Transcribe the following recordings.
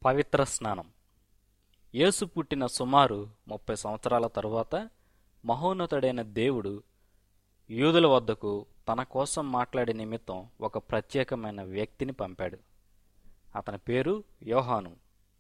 పవిత్ర స్నానం యేసు పుట్టిన సుమారు ముప్పై సంవత్సరాల తరువాత మహోన్నతుడైన దేవుడు యూదుల వద్దకు తన కోసం మాట్లాడే నిమిత్తం ఒక ప్రత్యేకమైన వ్యక్తిని పంపాడు అతని పేరు యోహాను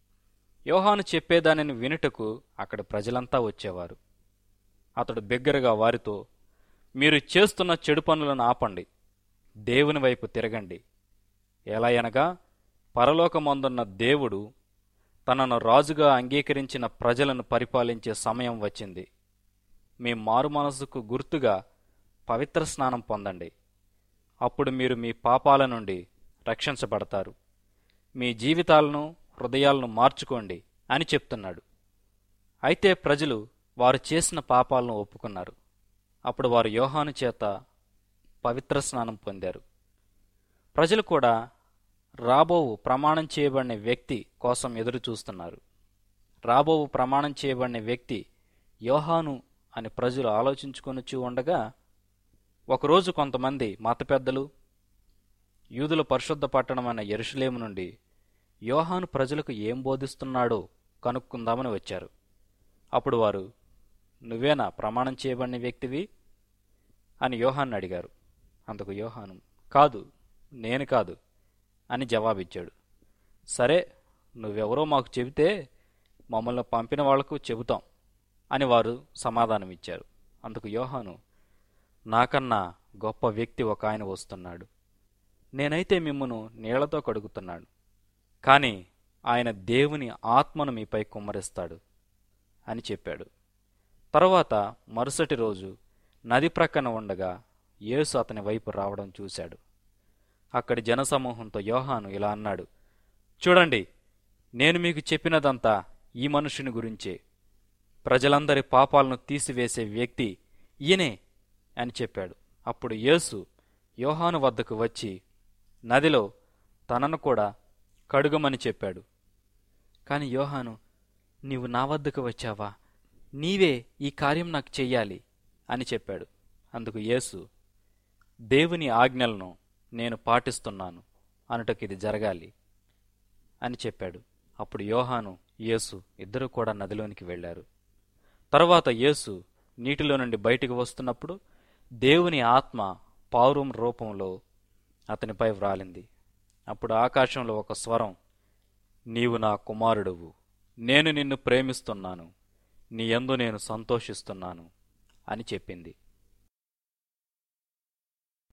యోహాను చెప్పేదానిని వినుటకు అక్కడి ప్రజలంతా వచ్చేవారు అతడు బిగ్గరగా వారితో మీరు చేస్తున్న చెడు పనులను ఆపండి దేవుని వైపు తిరగండి ఎలా అనగా పరలోకమందున్న దేవుడు తనను రాజుగా అంగీకరించిన ప్రజలను పరిపాలించే సమయం వచ్చింది మీ మారు మనసుకు గుర్తుగా పవిత్ర స్నానం పొందండి అప్పుడు మీరు మీ పాపాల నుండి రక్షించబడతారు మీ జీవితాలను హృదయాలను మార్చుకోండి అని చెప్తున్నాడు అయితే ప్రజలు వారు చేసిన పాపాలను ఒప్పుకున్నారు అప్పుడు వారు యోహాను చేత పవిత్ర స్నానం పొందారు ప్రజలు కూడా రాబోవు ప్రమాణం చేయబడిన వ్యక్తి కోసం ఎదురు చూస్తున్నారు రాబోవు ప్రమాణం చేయబడిన వ్యక్తి యోహాను అని ప్రజలు ఆలోచించుకొనుచూ ఉండగా ఒకరోజు కొంతమంది మత పెద్దలు యూదుల పరిశుద్ధ పట్టణమైన ఎరుషులేము నుండి యోహాను ప్రజలకు ఏం బోధిస్తున్నాడో కనుక్కుందామని వచ్చారు అప్పుడు వారు నువ్వేనా ప్రమాణం చేయబడిన వ్యక్తివి అని యోహాన్ని అడిగారు అందుకు యోహాను కాదు నేను కాదు అని జవాబిచ్చాడు సరే నువ్వెవరో మాకు చెబితే మమ్మల్ని పంపిన వాళ్లకు చెబుతాం అని వారు సమాధానమిచ్చారు అందుకు యోహాను నాకన్నా గొప్ప వ్యక్తి ఒక ఆయన వస్తున్నాడు నేనైతే మిమ్మును నీళ్లతో కడుగుతున్నాడు కాని ఆయన దేవుని ఆత్మను మీపై కుమ్మరిస్తాడు అని చెప్పాడు తరువాత మరుసటి రోజు నది ప్రక్కన ఉండగా యేసు అతని వైపు రావడం చూశాడు అక్కడి జనసమూహంతో యోహాను ఇలా అన్నాడు చూడండి నేను మీకు చెప్పినదంతా ఈ మనుషుని గురించే ప్రజలందరి పాపాలను తీసివేసే వ్యక్తి ఈయనే అని చెప్పాడు అప్పుడు యేసు యోహాను వద్దకు వచ్చి నదిలో తనను కూడా కడుగమని చెప్పాడు కాని యోహాను నీవు నా వద్దకు వచ్చావా నీవే ఈ కార్యం నాకు చెయ్యాలి అని చెప్పాడు అందుకు యేసు దేవుని ఆజ్ఞలను నేను పాటిస్తున్నాను అనుటకు ఇది జరగాలి అని చెప్పాడు అప్పుడు యోహాను యేసు ఇద్దరూ కూడా నదిలోనికి వెళ్లారు తరువాత యేసు నీటిలో నుండి బయటికి వస్తున్నప్పుడు దేవుని ఆత్మ పావురం రూపంలో అతనిపై వ్రాలింది అప్పుడు ఆకాశంలో ఒక స్వరం నీవు నా కుమారుడువు నేను నిన్ను ప్రేమిస్తున్నాను నీ యందు నేను సంతోషిస్తున్నాను అని చెప్పింది